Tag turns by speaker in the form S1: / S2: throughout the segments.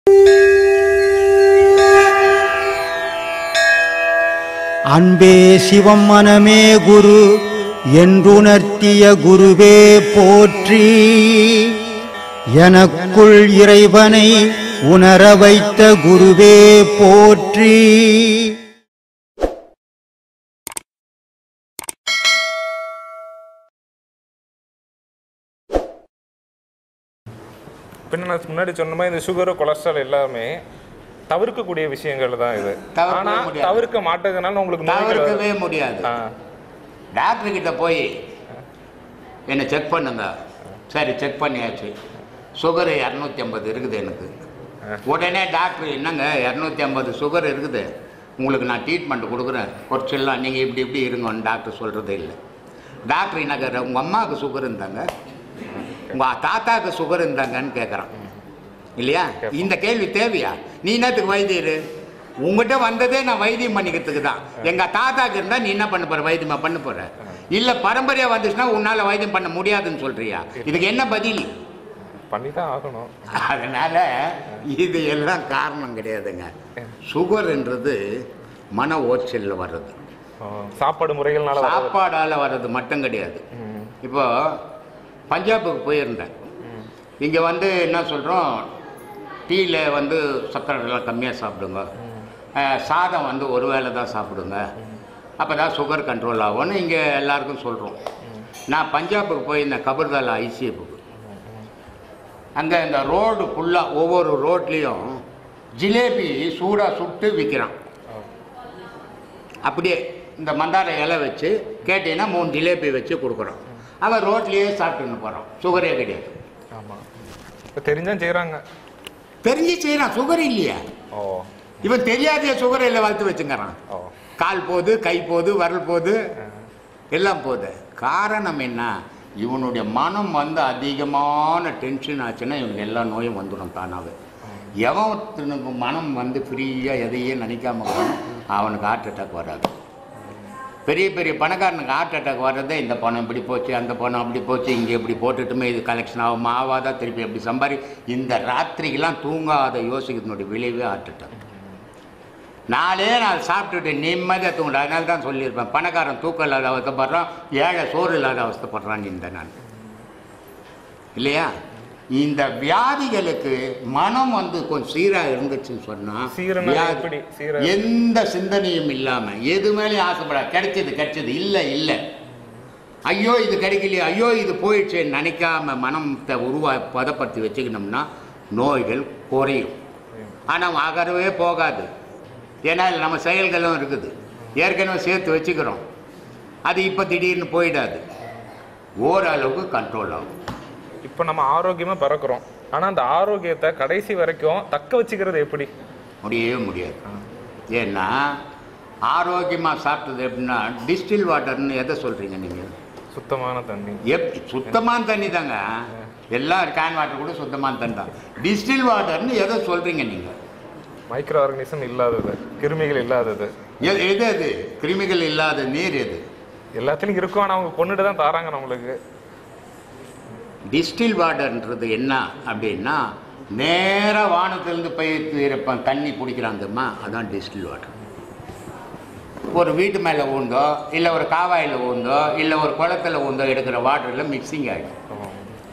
S1: அன்பே சிவம் மனமே குரு என்றுணர்த்திய குருவே போற்றி எனக்குள் இறைவனை உணர வைத்த குருவே போற்றி
S2: பின்ன நான் முன்னாடி சொன்ன மாதிரி இந்த சுகரு கொலஸ்ட்ரால் எல்லாமே தவிர்க்கக்கூடிய விஷயங்கள் தான் இது
S3: தவிர்க்கவே
S2: ஆனா
S3: முடியாது.
S2: தவிர்க்க மாட்டதுனால உங்களுக்கு நோய்கள் வருது.
S3: தவிர்க்கவே முடியாது
S2: ஆ,
S3: டாக்டர் கிட்ட போய் என்னை செக் பண்ணுங்க சரி செக் பண்ணியாச்சு சுகர் இரநூத்தி ஐம்பது இருக்குது எனக்கு உடனே டாக்டர் என்னங்க இரநூத்தி ஐம்பது சுகர் இருக்குது உங்களுக்கு நான் ட்ரீட்மெண்ட் கொடுக்குறேன் குறைச்சிடலாம் நீங்கள் இப்படி இப்படி இருங்கன்னு டாக்டர் சொல்கிறதே இல்லை டாக்டர் என்ன கேட்குற உங்கள் அம்மாவுக்கு சுகர் இருந்தாங்க உங்கள் தாத்தாவுக்கு சுகர் இருந்தாங்கன்னு கேட்குறான் இல்லையா இந்த கேள்வி தேவையா நீ என்னத்துக்கு வைத்தியர் உங்ககிட்ட வந்ததே நான் வைத்தியம் பண்ணிக்கிறதுக்கு தான் எங்கள் தாத்தாக்கு இருந்தால் நீ என்ன பண்ண போற வைத்தியமா பண்ண போற இல்லை பரம்பரையாக வந்துச்சுன்னா உன்னால் வைத்தியம் பண்ண முடியாதுன்னு சொல்றியா இதுக்கு என்ன பதில்
S2: பண்ணிதான் ஆகணும்
S3: அதனால இது எல்லாம் காரணம் கிடையாதுங்க சுகர்ன்றது மன ஓச்சலில் வர்றது
S2: ஆ, சாப்பாடு முறைகள்னால வர்றது.
S3: சாப்பாடால் வர்றது மட்டும் கிடையாது
S2: ம்,
S3: இப்போ பஞ்சாபுக்கு போயிருந்தேன் இங்கே வந்து என்ன சொல்கிறோம் டீயில் வந்து சர்க்கரை எல்லாம் கம்மியாக சாப்பிடுங்க அஹ், சாதம் வந்து ஒரு வேளை தான் சாப்பிடுங்க அப்போ தான் சுகர் கண்ட்ரோல் ஆகும்னு இங்கே எல்லாருக்கும் சொல்கிறோம் நான் பஞ்சாபுக்கு போயிருந்தேன் கபர்தாலா ஐசிஎஃப்க்கு அங்கே இந்த ரோடு ஃபுல்லாக ஒவ்வொரு ரோட்லேயும் ஜிலேபி சூடாக சுட்டு விற்கிறான் அப்படியே இந்த மந்தார இலை வச்சு கேட்டீங்கன்னா மூணு ஜிலேபி வச்சு கொடுக்குறோம் அவன் ரோட்லேயே சாப்பிட்டுன்னு போகிறான் சுகரே கிடையாது
S2: ஆமா இப்ப தெரிஞ்சா செய்றாங்க
S3: தெரிஞ்சு செய்கிறான் சுகர் இல்லையா
S2: ஓ
S3: இவன் தெரியாத சுகர் இல்லை வளர்த்து வச்சுங்கிறான்
S2: ஓ
S3: கால் போகுது கை போகுது வரல் போகுது எல்லாம் போகுது காரணம் என்ன இவனுடைய மனம் வந்து அதிகமான டென்ஷன் ஆச்சுன்னா இவனுக்கு எல்லா நோயும் வந்துடும் தானாகவே எவன் ஒருத்தனுக்கு மனம் வந்து ஃப்ரீயாக எதையே நினைக்காம இருக்கணும், அவனுக்கு ஹார்ட் அட்டாக் வராது பெரிய பெரிய பணக்காரனுக்கு ஹார்ட் அட்டாக் வர்றதே இந்த பணம் இப்படி போச்சு அந்த பணம் அப்படி போச்சு இங்கே இப்படி போட்டுட்டுமே இது கலெக்ஷன் ஆகும் ஆகாதா திருப்பி எப்படி சம்பாரி இந்த ராத்திரிக்கெல்லாம் தூங்காத யோசிக்கிறதுனுடைய விளைவே ஹார்ட் அட்டாக் நாளே நாள் சாப்பிட்டுட்டு நிம்மதியாக தூங்கல அதனால தான் சொல்லியிருப்பேன் பணக்காரன் தூக்கம் இல்லாத அவஸ்தைப்படுறான் ஏழை சோறு இல்லாத அவஸ்தைப்படுறான் இந்த நான் இல்லையா இந்த வியாதிகளுக்கு மனம் வந்து கொஞ்சம் சீராக இருந்துச்சுன்னு சொன்னால்
S2: சீரனா எப்படி? சீரா-
S3: எந்த சிந்தனையும் இல்லாமல் எது மேலேயும் ஆசைப்பட கிடைச்சது கிடைச்சது இல்லை இல்லை ஐயோ இது கிடைக்கலையே ஐயோ இது போயிடுச்சேன்னு நினைக்காம மனத்தை உருவா பதப்படுத்தி வச்சுக்கணும்னா நோய்கள் குறையும் ஆனால் ஆகவே போகாது ஏன்னா இதுல நம்ம செயல்களும் இருக்குது ஏற்கனவே சேர்த்து வச்சுக்கிறோம் அது இப்போ திடீர்னு போயிடாது ஓரளவுக்கு கண்ட்ரோல் ஆகும்
S2: இப்போ நம்ம ஆரோக்கியமா பிறக்கிறோம் ஆனா அந்த ஆரோக்கியத்தை கடைசி வரைக்கும் தக்க வச்சுக்கிறது எப்படி
S3: முடியவே முடியாது ஏன்னா ஆரோக்கியமாக சாப்பிட்டது எப்படின்னா டிஸ்டில் வாட்டர்னு எதை சொல்கிறீங்க நீங்கள்
S2: சுத்தமான தண்ணி
S3: எப் சுத்தமான தண்ணி தாங்க எல்லாம் கேன் வாட்டர் கூட சுத்தமான தண்ணி தான் டிஸ்டில் வாட்டர்னு எதை சொல்கிறீங்க நீங்கள்
S2: மைக்ரோ ஆர்கனிசம் இல்லாதது கிருமிகள் இல்லாதது
S3: எது எது அது கிருமிகள் இல்லாத நீர் எது
S2: எல்லாத்துலயும் இருக்கும் ஆனா அவங்க கொண்டுட்டு தான் தாராங்க நம்மளுக்கு
S3: டிஸ்டில் வாட்டர்ன்றது என்ன அப்படின்னா நேராக வானத்திலிருந்து பெய்து இருப்பேன் தண்ணி பிடிக்கிறாங்கம்மா அதான் டிஸ்டில் வாட்டர் ஒரு வீட்டு மேலே ஊந்தோ இல்லை ஒரு காவாயில் ஊந்தோ இல்லை ஒரு குளத்துல ஊந்தோ எடுக்கிற வாட்டரில் மிக்சிங் ஆகிடும்
S2: ஆமா.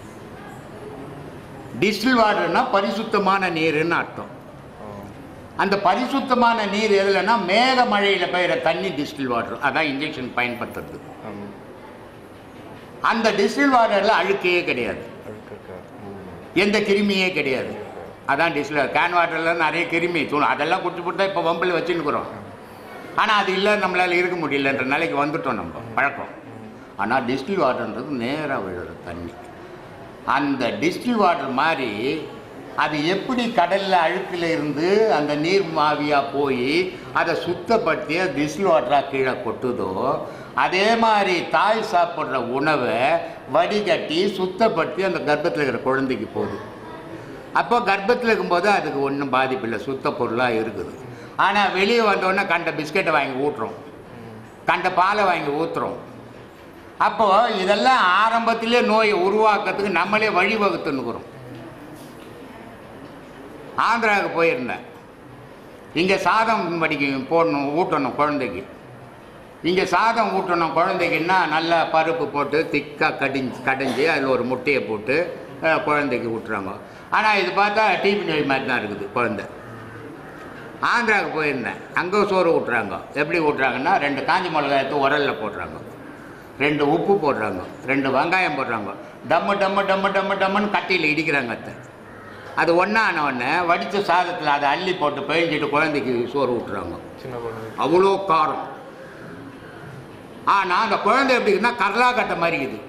S3: டிஸ்டில் வாட்டர்னா பரிசுத்தமான நீருன்னு அர்த்தம்
S2: ஆ.
S3: அந்த பரிசுத்தமான நீர் எதுலன்னா மேக மழையில் பெய்கிற தண்ணி டிஸ்டில் வாட்டர் அதான் இன்ஜெக்ஷன் பயன்படுத்துறது
S2: ஆமா.
S3: அந்த டிஸ்டில் வாட்டரில் அழுக்கே கிடையாது
S2: அழுக்கு இருக்கா? ம்.
S3: எந்த கிருமியே கிடையாது அதான் டிஸ்டில் கேன் வாட்டரில் நிறைய கிருமி தூணும் அதெல்லாம் குடிச்சு போட்டு இப்போ வம்பில் வச்சுன்னுக்குறோம் ஆனால் அது இல்லை நம்மளால் இருக்க முடியலன்ற நிலைக்கு வந்துட்டோம் நம்ம பழக்கம் ஆனால் டிஸ்டில் வாட்டர்ன்றது நேராக விழுற தண்ணி அந்த டிஸ்டில் வாட்டர் மாதிரி அது எப்படி கடலில் அழுக்கில் இருந்து அந்த நீர் மாவியாக போய் அதை சுத்தப்படுத்தி டிஸ்டில் வாட்டராக கீழே கொட்டுதோ அதே மாதிரி தாய் சாப்பிட்ற உணவை வடிகட்டி சுத்தப்படுத்தி அந்த கர்ப்பத்தில் இருக்கிற குழந்தைக்கு போகுது அப்போ கர்ப்பத்தில் இருக்கும்போது அதுக்கு ஒன்றும் பாதிப்பு இல்லை சுத்த பொருளாக இருக்குது ஆனால் வெளியே வந்தோடனே கண்ட பிஸ்கெட்டை வாங்கி ஊட்டுறோம் கண்ட பாலை வாங்கி ஊற்றுறோம் அப்போ இதெல்லாம் ஆரம்பத்திலே நோயை உருவாக்குறதுக்கு நம்மளே வழிவகுத்துன்னுக்குறோம் ஆந்திராவுக்கு போயிருந்தேன் இங்கே சாதம் படிக்க போடணும் ஊட்டணும் குழந்தைக்கு இங்கே சாதம் ஊட்டணும் குழந்தைக்குன்னா நல்லா பருப்பு போட்டு திக்காக கடிஞ்சு கடைஞ்சி அதில் ஒரு முட்டையை போட்டு அஹ், குழந்தைக்கு ஊட்டுறாங்க ஆனால் இது பார்த்தா டிபி நோய் மாதிரி தான் இருக்குது குழந்தை ஆந்திராவுக்கு போயிருந்தேன் அங்கே சோறு ஊட்டுறாங்க எப்படி ஊட்டுறாங்கன்னா ரெண்டு காஞ்சி மிளகாய் எடுத்து உரலில் போடுறாங்க ரெண்டு உப்பு போடுறாங்க ரெண்டு வெங்காயம் போடுறாங்க டம்மு டம்மு டம்மு டம்மு டம்முன்னு கட்டியில் இடிக்கிறாங்க அத்தை அது ஒன்றான உடனே வடித்த சாதத்தில் அதை அள்ளி போட்டு பிழிஞ்சிட்டு குழந்தைக்கு சோறு ஊட்டுறாங்க
S2: சின்ன குழந்தை
S3: அவ்வளோ காரம் ஆனால் அந்த குழந்தை எப்படி இருக்குன்னா கரலா கட்ட மாதிரி இருக்குது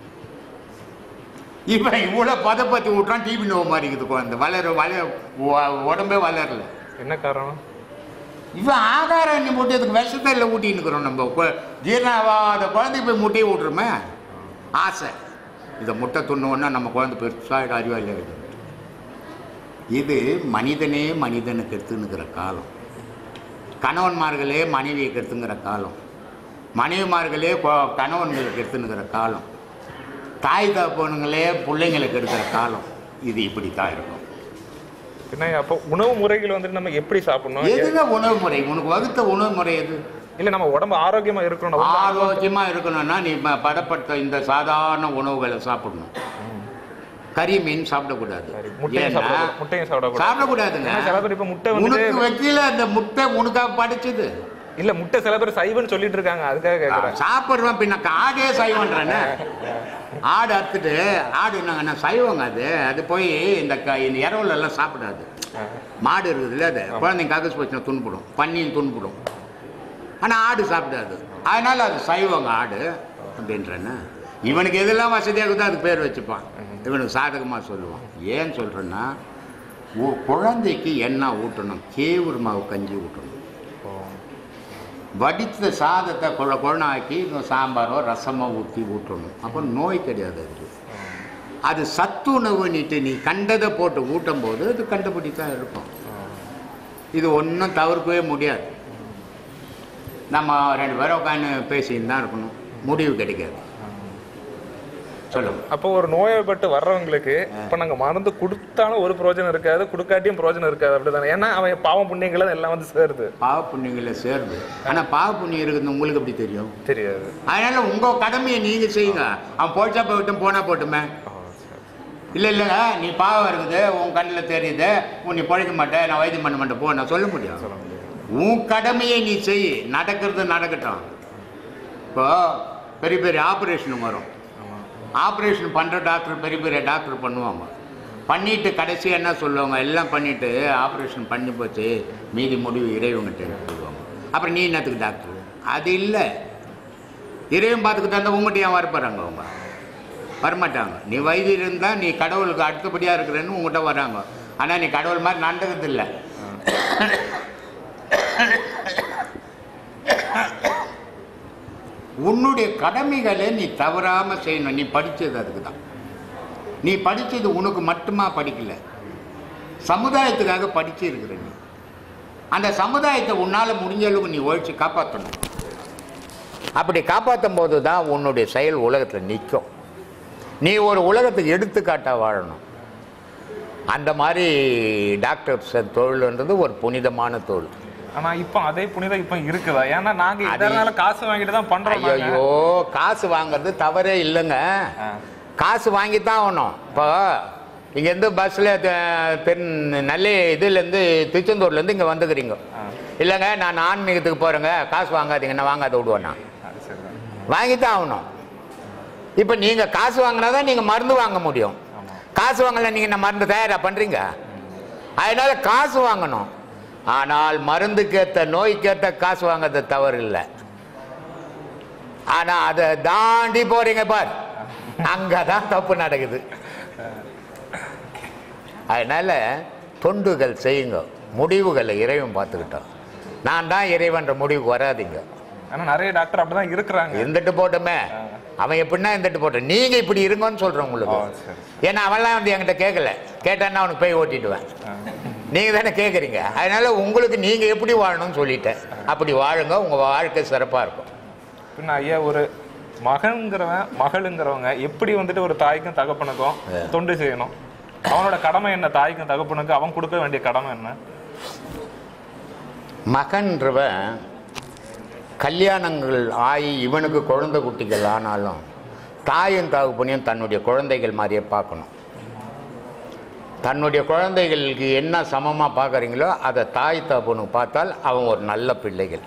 S3: இவன் இவ்வளோ பதப்பத்தி விட்றான் டிபி நோவு மாதிரி இருக்குது குழந்தை வளர வளர உ- உடம்பே வளரல
S2: என்ன காரணம்
S3: இவன் ஆகாரம் எண்ணி போட்டு இதுக்கு விஷத்தில் ஊட்டின்னு இருக்கிறோம் நம்ம கு- ஜீரணம் ஆகாத குழந்தைக்கு போய் முட்டையை விட்ருமே ஆசை இதை முட்டை துண்ணுவோன்னா நம்ம குழந்தை பெருசாக அறிவாளியாக இருக்குது இது மனிதனே மனிதனுக்கு எடுத்துன்னுக்கிற காலம் கணவன்மார்களே மனைவியை கெடுத்துங்கிற காலம் மனைவிமார்களே கொ- கணவன்களுக்கு எடுத்துன்னுக்கிற காலம் தாய் தகப்பனுங்களே பிள்ளைங்களுக்கு எடுக்கிற காலம் இது இப்படி தான் இருக்கும்
S2: என்ன அப்போ உணவு முறைகள் வந்துட்டு நம்ம எப்படி சாப்பிடணும்
S3: எதுங்க உணவு முறை உனக்கு வகுத்த உணவு முறை எது
S2: இல்ல நம்ம உடம்பு ஆரோக்கியமா இருக்கணும் நம்ம உடம்பு
S3: ஆரோக்கியமா இருக்கணும்னா நீ ப- பதப்படுத்த இந்த சாதாரண உணவுகளை சாப்பிடணும் கறி மீன் சாப்பிடக்கூடாது
S2: சரி, முட்டையும்
S3: ஏன்னா,
S2: சாப்பிடக்கூடாது முட்டையும் சாப்பிடக்கூடாது
S3: சாப்பிடக்கூடாதுங்க
S2: ஏன்னா சில பேர் இப்ப முட்டை வந்துட்டு
S3: உனக்கு வைக்கல அந்த முட்டை உனக்காக படிச்சது
S2: இல்ல முட்டை சில பேர் சைவன்னு சொல்லிட்டு இருக்காங்க அதுக்காக கேக்குறேன்
S3: சாப்பிடுறோம் பின்ன ஆடே சைவன்றேன்னு ஆடு அறுத்துட்டு ஆடு என்னங்கன்னா சைவங்க அது அது போய் இந்த க இந்த இரவுல எல்லாம் சாப்பிடாது மாடு இருக்குதுல்ல அது குழந்தைங்க ககஸ் போச்சுன்னா துன்புடும் பன்னியும் துன்புடும் ஆனால் ஆடு சாப்பிடாது அதனால அது சைவங்க ஆடு அப்படின்றேன்னு இவனுக்கு எதெல்லாம் வசதியாக இருக்குதோ அதுக்கு பேர் வச்சுப்பான் இவனுக்கு சாதகமாக சொல்லுவான் ஏன் சொல்கிறேன்னா குழந்தைக்கு என்ன ஊட்டணும் கேவுரு மாவு கஞ்சி ஊட்டணும் வடித்த சாதத்தை குழ குழனாக்கி இந்த சாம்பாரோ ரசமோ ஊற்றி ஊட்டணும் அப்போ நோய் கிடையாது அது அது சத்துணவுன்னுட்டு நீ கண்டதை போட்டு ஊட்டும் போது அது கண்டுபிடி தான் இருக்கும் இது ஒன்றும் தவிர்க்கவே முடியாது நம்ம ரெண்டு பேரும் உட்காந்து பேசின்னு தான் இருக்கணும் முடிவு கிடைக்காது சொல்லுங்க
S2: அப்போ ஒரு நோயப்பட்டு வர்றவங்களுக்கு இப்ப நாங்க மருந்து கொடுத்தாலும் ஒரு பிரயோஜனம் இருக்காது கொடுக்காட்டியும் பிரயோஜனம் இருக்காது அப்படிதானே ஏன்னா அவன் பாவம் புண்ணியங்கள் எல்லாம் வந்து சேருது
S3: பாவ புண்ணியங்களை சேருது ஆனால் பாவ புண்ணியம் இருக்குது உங்களுக்கு எப்படி தெரியும்
S2: தெரியாது
S3: அதனால உங்க கடமையை நீங்க செய்யுங்க அவன் போச்சா போயிட்டும் போனா போட்டுமே
S2: ஆ, சரி.
S3: இல்லை இல்லை நீ பாவம் இருக்குது உன் கண்ணில் தெரியுது உன் நீ பழைக்க மாட்டேன் நான் வைத்தியம் பண்ண மாட்டேன் போ நான் சொல்ல முடியும்
S2: சொல்ல முடியாது.
S3: உன் கடமையை நீ செய் நடக்கிறது நடக்கட்டும் இப்போ பெரிய பெரிய ஆப்ரேஷன் வரும்
S2: ஆமா.
S3: ஆப்ரேஷன் பண்ணுற டாக்டர் பெரிய பெரிய டாக்டர் பண்ணுவாங்க பண்ணிட்டு கடைசி என்ன சொல்லுவாங்க எல்லாம் பண்ணிட்டு ஆப்ரேஷன் பண்ணி போச்சு மீதி முடிவு இறைவங்கிட்ட சொல்லுவாங்க அப்புறம் நீ என்னத்துக்கு டாக்டர் அது இல்லை இறைவன் பார்த்துக்கு தந்த உங்கள்கிட்ட ஏன் வரப்போகிறாங்க அவங்க வரமாட்டாங்க நீ வைத்தியர் இருந்தால் நீ கடவுளுக்கு அடுத்தபடியாக இருக்கிறேன்னு உங்கள்கிட்ட வராங்க ஆனால் நீ கடவுள் மாதிரி நடந்துக்கிறது இல்லை உன்னுடைய கடமைகளை நீ தவறாம செய்யணும் நீ படிச்சது அதுக்கு தான் நீ படிச்சது உனக்கு மட்டுமா படிக்கல சமுதாயத்துக்காக படிச்சு இருக்கிற நீ அந்த சமுதாயத்தை உன்னால முடிஞ்ச அளவுக்கு நீ ஒழிச்சு காப்பாற்றணும் அப்படி காப்பாற்றும் போது தான் உன்னுடைய செயல் உலகத்தில் நிற்கும் நீ ஒரு உலகத்துக்கு எடுத்துக்காட்டா வாழணும் அந்த மாதிரி டாக்டர் தொழில்ன்றது ஒரு புனிதமான தொழில்
S2: ஆனா இப்போ அதே புனிதம் இப்போ இருக்குதா ஏன்னா நாங்க
S3: அது-
S2: இதனால காசு வாங்கிட்டு தான் பண்றோம் நாங்க.
S3: ஐயோ காசு வாங்குறது தவறே இல்லைங்க
S2: ஆ.
S3: காசு வாங்கி தான் ஆகணும் இப்போ இங்கேருந்து பஸ்ஸில் தென் நல்ல இதுலேருந்து திருச்செந்தூர்லேருந்து இங்கே வந்துக்கிறீங்க
S2: ஆ,
S3: இல்லைங்க நான் ஆன்மீகத்துக்கு போகிறேங்க காசு வாங்காதீங்க நான் வாங்காத விடுவேண்ணா
S2: அது சரிதான்
S3: வாங்கி தான் ஆகணும் இப்போ நீங்கள் காசு வாங்கினா தான் நீங்கள் மருந்து வாங்க முடியும்
S2: ஆமா
S3: காசு வாங்கல நீங்கள் இந்த மருந்து தயாராக பண்ணுறீங்க அதனால காசு வாங்கணும் ஆனால் மருந்துக்கேற்ற நோய்க்கேற்ற காசு வாங்குறது தவறு இல்லை ஆனால் அதை தாண்டி போறீங்க பார் அங்கே தான் தப்பு நடக்குது அதனால தொண்டுகள் செய்யுங்க முடிவுகளை இறைவன் பார்த்துக்கிட்டோம் நான் தான் இறைவன்ற முடிவுக்கு வராதீங்க
S2: ஆனா நிறைய டாக்டர் அப்படிதான் இருக்கிறாங்க
S3: இருந்துட்டு போட்டுமே அவன் எப்படின்னா இருந்துட்டு போட்டோம் நீங்க இப்படி இருங்கன்னு சொல்றேன்
S2: ஓ
S3: உங்களுக்கு
S2: சரி
S3: ஏன்னா அவன்லாம் வந்து என்கிட்ட கேட்கல கேட்டான்னா அவனுக்கு போய் ஓட்டிடுவேன்
S2: ஆ.
S3: நீங்க தானே கேட்குறீங்க அதனால உங்களுக்கு நீங்க எப்படி வாழணும்னு சொல்லிட்டேன் அப்படி வாழுங்க உங்க வாழ்க்கை சிறப்பா இருக்கும்
S2: பின்ன ஐயா ஒரு மகன்கிறவன் மகளுங்கிறவங்க எப்படி வந்துட்டு ஒரு தாய்க்கும் தகப்பனுக்கும் தொண்டு செய்யணும் அவனோட கடமை என்ன தாய்க்கும் தகப்பனுக்கு அவன் கொடுக்க வேண்டிய கடமை என்ன
S3: மகன்றவன் கல்யாணங்கள் ஆகி இவனுக்கு குழந்தை குட்டிகள் ஆனாலும் தாயும் தகப்பனையும் தன்னுடைய குழந்தைகள் மாதிரியே பார்க்கணும் தன்னுடைய குழந்தைகளுக்கு என்ன சமமாக பார்க்குறீங்களோ அதை தாய் தகப்பனுக்கு பார்த்தால் அவன் ஒரு நல்ல பிள்ளைகள்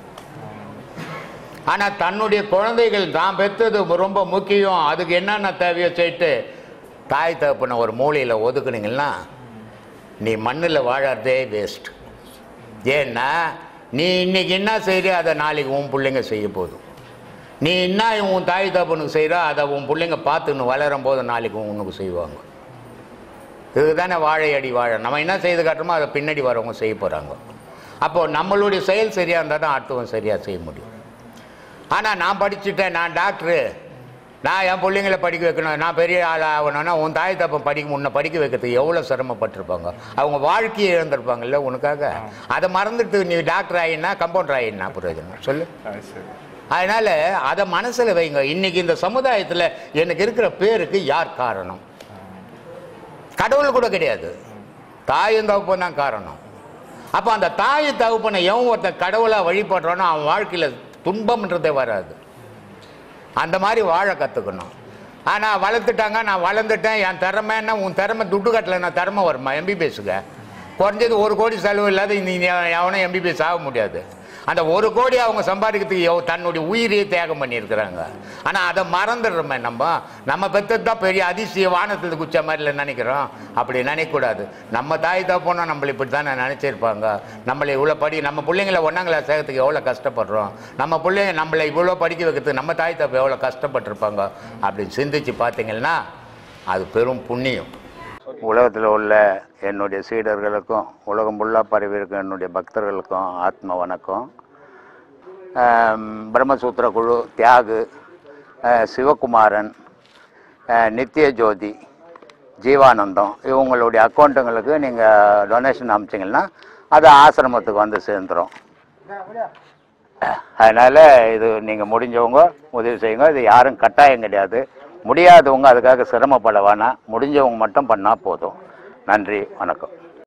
S3: ஆனால் தன்னுடைய குழந்தைகள் தான் பெற்றது ரொம்ப முக்கியம் அதுக்கு என்னென்ன தேவையோ செய்யிட்டு தாய் தகப்பனை ஒரு மூலையில் ஒதுக்குனீங்கன்னா நீ மண்ணில் வாழறதே வேஸ்ட் ஏன்னா நீ இன்னைக்கு என்ன செய்கிறியோ அதை நாளைக்கு உன் பிள்ளைங்க செய்ய போதும் நீ என்ன உன் தாய் தகப்பனுக்கு செய்கிறோ அதை உன் பிள்ளைங்க பார்த்துன்னு வளரும் போது நாளைக்கு உனக்கு செய்வாங்க இதுக்கு தானே வாழை அடி வாழை நம்ம என்ன செய்து காட்டுறோமோ அதை பின்னாடி வரவங்க செய்ய போகிறாங்க அப்போது நம்மளுடைய செயல் சரியாக இருந்தால் தான் அடுத்தவன் சரியாக செய்ய முடியும் ஆனால் நான் படிச்சுட்டேன் நான் டாக்டரு நான் என் பிள்ளைங்களை படிக்க வைக்கணும் நான் பெரிய ஆள் ஆகணும்னா உன் தாய் தப்பன் படிக்க உன்னை படிக்க வைக்கிறதுக்கு எவ்வளோ சிரமப்பட்டிருப்பாங்க அவங்க வாழ்க்கையை இழந்திருப்பாங்கல்ல உனக்காக அதை மறந்துட்டு நீ டாக்டர் ஆகினா கம்பவுண்டர் ஆகினா பிரயோஜனம் சொல்லு
S2: அது சரி
S3: அதனால் அதை மனசில் வைங்க இன்னைக்கு இந்த சமுதாயத்தில் எனக்கு இருக்கிற பேருக்கு யார் காரணம் கடவுள் கூட கிடையாது தாயும் தகப்பன் தான் காரணம் அப்போ அந்த தாய் தகப்பனை எவன் ஒருத்தன் கடவுளாக வழிபடுறானோ அவன் வாழ்க்கையில் துன்பம்ன்றதே வராது அந்த மாதிரி வாழ கற்றுக்கணும் ஆனால் வளர்த்துட்டாங்க நான் வளர்ந்துட்டேன் என் திறமை என்ன உன் திறமை துட்டு கட்டல நான் திறமை வருமா எம்பிபிஎஸ்க்கு குறைஞ்சது ஒரு கோடி செலவு இல்லாத நீ எவனும் எம்பிபிஎஸ் ஆக முடியாது அந்த ஒரு கோடி அவங்க சம்பாதிக்கிறதுக்கு எவ் தன்னுடைய உயிரையே தியாகம் பண்ணியிருக்கிறாங்க ஆனால் அதை மறந்துடுறோமே நம்ம நம்ம பெற்றது தான் பெரிய அதிசய வானத்தில் குச்ச மாதிரில நினைக்கிறோம் அப்படி நினைக்கக்கூடாது நம்ம தாய் தப்போனா நம்மளை இப்படி தானே நினச்சிருப்பாங்க நம்மளை இவ்வளோ படி நம்ம பிள்ளைங்கள ஒன்றாம் கிளாஸ் சேர்க்கறதுக்கு எவ்வளோ கஷ்டப்படுறோம் நம்ம பிள்ளைங்க நம்மளை இவ்வளோ படிக்க வைக்கிறதுக்கு நம்ம தாய் தப்பு எவ்வளோ கஷ்டப்பட்டிருப்பாங்க அப்படின்னு சிந்திச்சு பார்த்தீங்கன்னா அது பெரும் புண்ணியம் உலகத்தில் உள்ள என்னுடைய சீடர்களுக்கும் உலகம் ஃபுல்லாக பரவி இருக்க என்னுடைய பக்தர்களுக்கும் ஆத்ம வணக்கம் ஆம், பிரம்மசூத்திர குழு தியாகு அஹ், சிவகுமாரன் அஹ், நித்திய ஜோதி ஜீவானந்தம் இவங்களுடைய அக்கௌண்ட்டுங்களுக்கு நீங்கள் டொனேஷன் அனுப்பிச்சிங்கன்னா அது ஆசிரமத்துக்கு வந்து சேர்ந்துடும் அதனால் இது நீங்கள் முடிஞ்சவங்க உதவி செய்யுங்க இது யாரும் கட்டாயம் கிடையாது முடியாதவங்க அதுக்காக சிரமப்பட வேணாம் முடிஞ்சவங்க மட்டும் பண்ணால் போதும் நன்றி வணக்கம்